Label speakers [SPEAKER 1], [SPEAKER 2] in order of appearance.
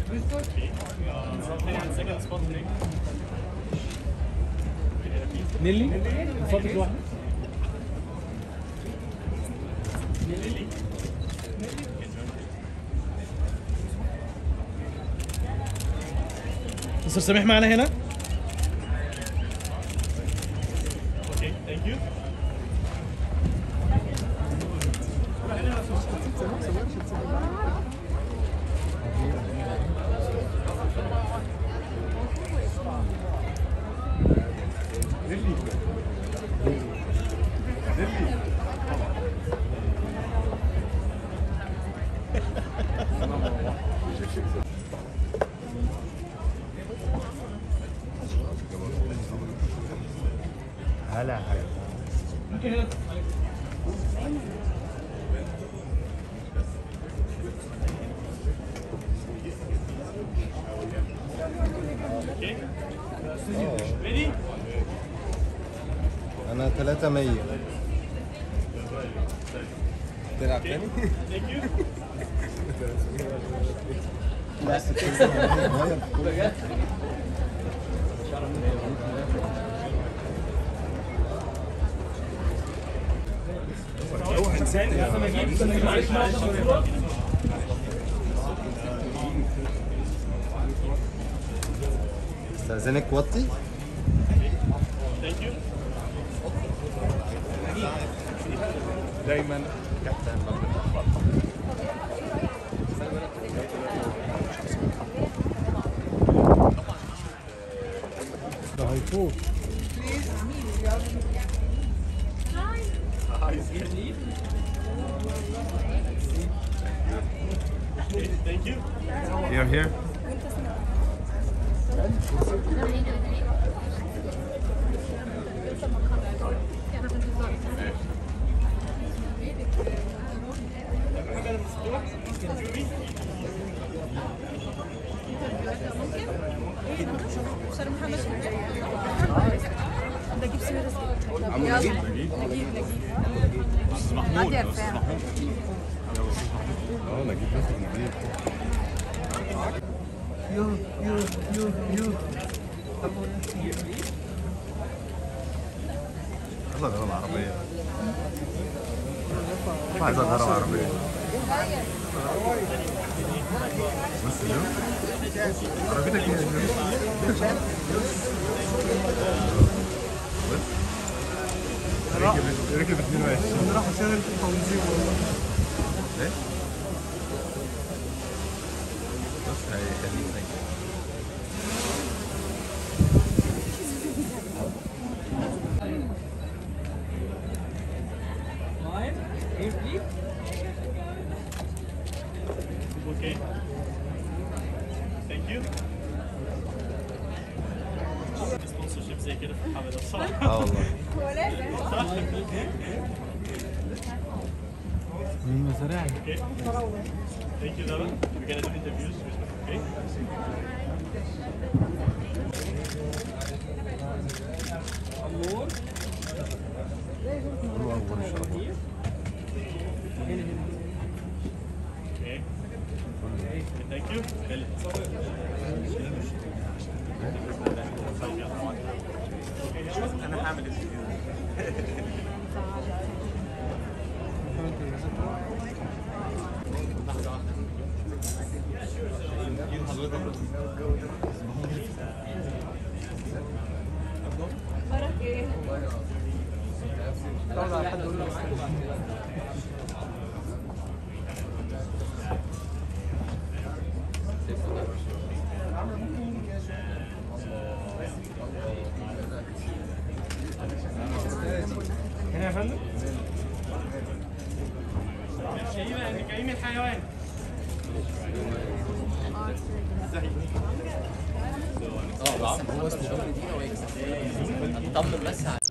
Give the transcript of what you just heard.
[SPEAKER 1] نيلي من فضلك واحد مستر سميح معنا هنا
[SPEAKER 2] Okay, thank you.
[SPEAKER 3] هلا هلا
[SPEAKER 1] ممكن هنا
[SPEAKER 2] Ready?
[SPEAKER 3] انا 300 تلعب تاني؟
[SPEAKER 2] Thank you.
[SPEAKER 3] استاذنك وطي
[SPEAKER 2] Thank you.
[SPEAKER 3] دايما كابتن ده هيفوت
[SPEAKER 2] Thank you.
[SPEAKER 3] You're here?
[SPEAKER 4] شرم محمد ده جيب سويرس يلا نجيب نجيب محمود
[SPEAKER 3] اه نجيب ناس نجيب
[SPEAKER 1] يو يو يو يو
[SPEAKER 3] يلا غير العربية ما عايز غير العربية بس جو عربيتك ايه يا جو بس ركب ركب 22
[SPEAKER 1] راح اشغل تنظيم والله
[SPEAKER 3] ايه بص هيخليك
[SPEAKER 2] Okay. Thank you. Sponsorship زي كده في الحفلة صح؟
[SPEAKER 3] اه والله
[SPEAKER 2] صح؟
[SPEAKER 1] من مزارعي
[SPEAKER 2] Okay. Thank you, Dara. We're gonna do interviews. Okay.
[SPEAKER 3] الله اكبر ان شاء الله
[SPEAKER 2] Okay. Thank you. Kelly. انا هعمل interview.
[SPEAKER 1] هنا يا فندم
[SPEAKER 2] كريم كريم الحيوان.
[SPEAKER 5] هو اسمه طمن بس على